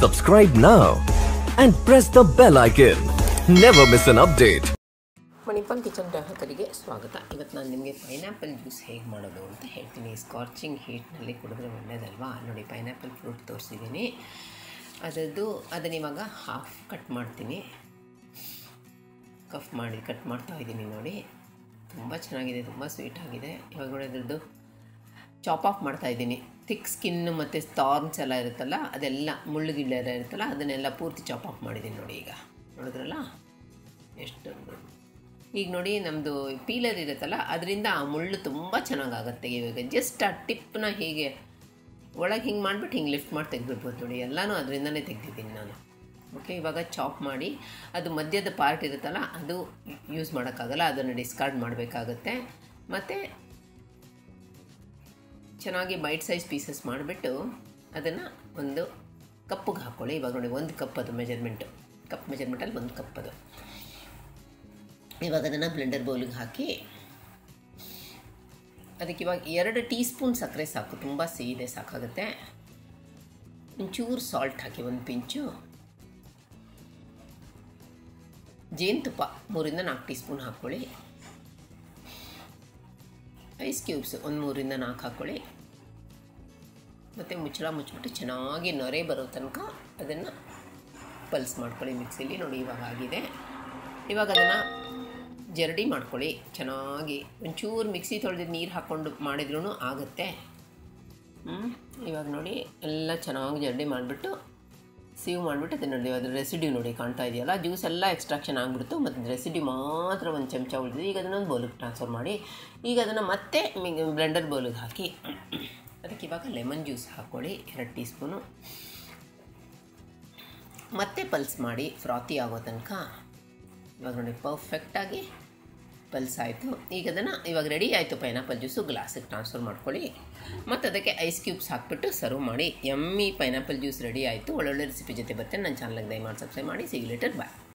Subscribe now and press the bell icon. Never miss an update. Manipal kitchen ಗ್ರಾಹಕರಿಗೆ ಸ್ವಾಗತ ಇವತ್ತು ನಾನು ನಿಮಗೆ ಪೈನಾಪಲ್ ಜ್ಯೂಸ್ ಹೇಗೆ ಮಾಡೋದು ಅಂತ ಹೇಳ್ತೀನಿ ಸ್ಕಾರ್ಚಿಂಗ್ ಹೀಟ್ನಲ್ಲಿ ಕುಡಿದ್ರೆ ಒಳ್ಳೇದಲ್ವಾ ನೋಡಿ ಪೈನಾಪಲ್ ಫ್ರೂಟ್ ತೋರಿಸಿದ್ದೀನಿ ಅದರದ್ದು ಅದನ್ನ ಇವಾಗ ಹಾಫ್ ಕಟ್ ಮಾಡ್ತೀನಿ ಕಫ್ ಮಾಡಿ ಕಟ್ ಮಾಡ್ತಾ ಇದ್ದೀನಿ ನೋಡಿ ತುಂಬ ಚೆನ್ನಾಗಿದೆ ತುಂಬ ಸ್ವೀಟ್ ಆಗಿದೆ ಇವಾಗ ನೋಡಿ ಅದ್ರದ್ದು ಚಾಪ್ ಆಫ್ ಮಾಡ್ತಾ ಇದ್ದೀನಿ ಥಿಕ್ ಸ್ಕಿನ್ ಮತ್ತು ಸ್ಟಾರ್ಮ್ಸ್ ಎಲ್ಲ ಇರುತ್ತಲ್ಲ ಅದೆಲ್ಲ ಮುಳ್ಳು ಗಿಳ್ಳೆ ಎಲ್ಲ ಇರುತ್ತಲ್ಲ ಅದನ್ನೆಲ್ಲ ಪೂರ್ತಿ ಚಾಪ್ ಆಫ್ ಮಾಡಿದ್ದೀನಿ ನೋಡಿ ಈಗ ನೋಡಿದ್ರಲ್ಲ ಎಷ್ಟು ಈಗ ನೋಡಿ ನಮ್ಮದು ಪೀಲರ್ ಇರುತ್ತಲ್ಲ ಅದರಿಂದ ಆ ಮುಳ್ಳು ತುಂಬ ಚೆನ್ನಾಗಾಗುತ್ತೆ ಇವಾಗ ಜಸ್ಟ್ ಆ ಟಿಪ್ನ ಹೀಗೆ ಒಳಗೆ ಹಿಂಗೆ ಮಾಡಿಬಿಟ್ಟು ಹಿಂಗೆ ಲಿಫ್ಟ್ ಮಾಡಿ ತೆಗೆದ್ಬಿಡ್ಬೋದು ನೋಡಿ ಎಲ್ಲನೂ ಅದರಿಂದನೇ ತೆಗ್ದಿದ್ದೀನಿ ನಾನು ಓಕೆ ಇವಾಗ ಚಾಪ್ ಮಾಡಿ ಅದು ಮಧ್ಯದ ಪಾರ್ಟ್ ಇರುತ್ತಲ್ಲ ಅದು ಯೂಸ್ ಮಾಡೋಕ್ಕಾಗಲ್ಲ ಅದನ್ನು ಡಿಸ್ಕಾರ್ಡ್ ಮಾಡಬೇಕಾಗತ್ತೆ ಮತ್ತು ಚೆನ್ನಾಗಿ ಬೈಟ್ ಸೈಜ್ ಪೀಸಸ್ ಮಾಡಿಬಿಟ್ಟು ಅದನ್ನು ಒಂದು ಕಪ್ಪಿಗೆ ಹಾಕ್ಕೊಳ್ಳಿ ಇವಾಗ ನೋಡಿ ಒಂದು ಕಪ್ ಅದು ಮೆಜರ್ಮೆಂಟು ಕಪ್ ಮೆಜರ್ಮೆಂಟಲ್ಲಿ ಒಂದು ಕಪ್ ಅದು ಇವಾಗ ಅದನ್ನು ಬ್ಲೆಂಡರ್ ಬೌಲಿಗೆ ಹಾಕಿ ಅದಕ್ಕೆ ಇವಾಗ ಎರಡು ಟೀ ಸ್ಪೂನ್ ಸಕ್ಕರೆ ಸಾಕು ತುಂಬ ಸಿಹಿದೆ ಸಾಕಾಗುತ್ತೆ ಒಂಚೂರು ಸಾಲ್ಟ್ ಹಾಕಿ ಒಂದು ಪಿಂಚು ಜೇನುತುಪ್ಪ ಮೂರಿಂದ ನಾಲ್ಕು ಟೀ ಸ್ಪೂನ್ ಹಾಕ್ಕೊಳ್ಳಿ ಐಸ್ ಕ್ಯೂಬ್ಸ್ ಒಂದು ಮೂರಿಂದ ನಾಲ್ಕು ಹಾಕ್ಕೊಳ್ಳಿ ಮತ್ತು ಮುಚ್ಚಳ ಮುಚ್ಚಿಬಿಟ್ಟು ಚೆನ್ನಾಗಿ ನೊರೆ ಬರೋ ತನಕ ಅದನ್ನು ಪಲ್ಸ್ ಮಾಡ್ಕೊಳ್ಳಿ ಮಿಕ್ಸಿಲಿ ನೋಡಿ ಇವಾಗ ಆಗಿದೆ ಇವಾಗ ಅದನ್ನು ಜರಡಿ ಮಾಡ್ಕೊಳ್ಳಿ ಚೆನ್ನಾಗಿ ಒಂಚೂರು ಮಿಕ್ಸಿ ತೊಳೆದು ನೀರು ಹಾಕ್ಕೊಂಡು ಮಾಡಿದ್ರೂ ಆಗುತ್ತೆ ಹ್ಮ್? ಇವಾಗ ನೋಡಿ ಎಲ್ಲ ಚೆನ್ನಾಗಿ ಜರಡಿ ಮಾಡಿಬಿಟ್ಟು ಸೀವ್ ಮಾಡಿಬಿಟ್ಟು ಅದನ್ನು ನೋಡಿ ಅದ್ರ ರೆಸಿಡ್ಯೂ ನೋಡಿ ಕಾಣ್ತಾ ಇದೆಯಲ್ಲ ಜ್ಯೂಸ್ ಎಲ್ಲ ಎಕ್ಸ್ಟ್ರಾಕ್ಷನ್ ಆಗಿಬಿಡ್ತು ಮತ್ತು ರೆಸಿಡ್ಯೂ ಮಾತ್ರ ಒಂದು ಚಮಚ ಉಳಿದಿದೆ ಈಗ ಅದನ್ನೊಂದು ಬೌಲಿಗೆ ಟ್ರಾನ್ಸ್ಫರ್ ಮಾಡಿ ಈಗ ಅದನ್ನು ಮತ್ತೆ ಬ್ಲೆಂಡರ್ ಬೌಲಿಗೆ ಹಾಕಿ ಅದಕ್ಕೆ ಇವಾಗ ಲೆಮನ್ ಜ್ಯೂಸ್ ಹಾಕ್ಕೊಳ್ಳಿ ಎರಡು ಟೀ ಸ್ಪೂನು ಮತ್ತೆ ಪಲ್ಸ್ ಮಾಡಿ ಫ್ರಾತಿ ಆಗೋ ತನಕ ಇವಾಗ ನೋಡಿ ಪರ್ಫೆಕ್ಟಾಗಿ ಪಲ್ಸ್ ಆಯಿತು ಈಗ ಅದನ್ನು ಇವಾಗ ರೆಡಿ ಆಯಿತು ಪೈನಾಪಲ್ ಜ್ಯೂಸು ಗ್ಲಾಸಿಗೆ ಟ್ರಾನ್ಸ್ಫರ್ ಮಾಡ್ಕೊಳ್ಳಿ ಮತ್ತು ಅದಕ್ಕೆ ಐಸ್ ಕ್ಯೂಬ್ಸ್ ಹಾಕ್ಬಿಟ್ಟು ಸರ್ವ್ ಮಾಡಿ ಎಮ್ಮಿ ಪೈನಾಪಲ್ ಜ್ಯೂಸ್ ರೆಡಿ ಆಯಿತು ಒಳ್ಳೊಳ್ಳೆ ರೆಸಿಪಿ ಜೊತೆ ಬರ್ತೇನೆ ನನ್ನ ಚಾನಲ್ಗೆ ದಯಮಾಡಿ ಸಬ್ಸ್ಕ್ರೈಬ್ ಮಾಡಿ ಸಿಗ್ಲೇಟರ್ ಬಾಯ್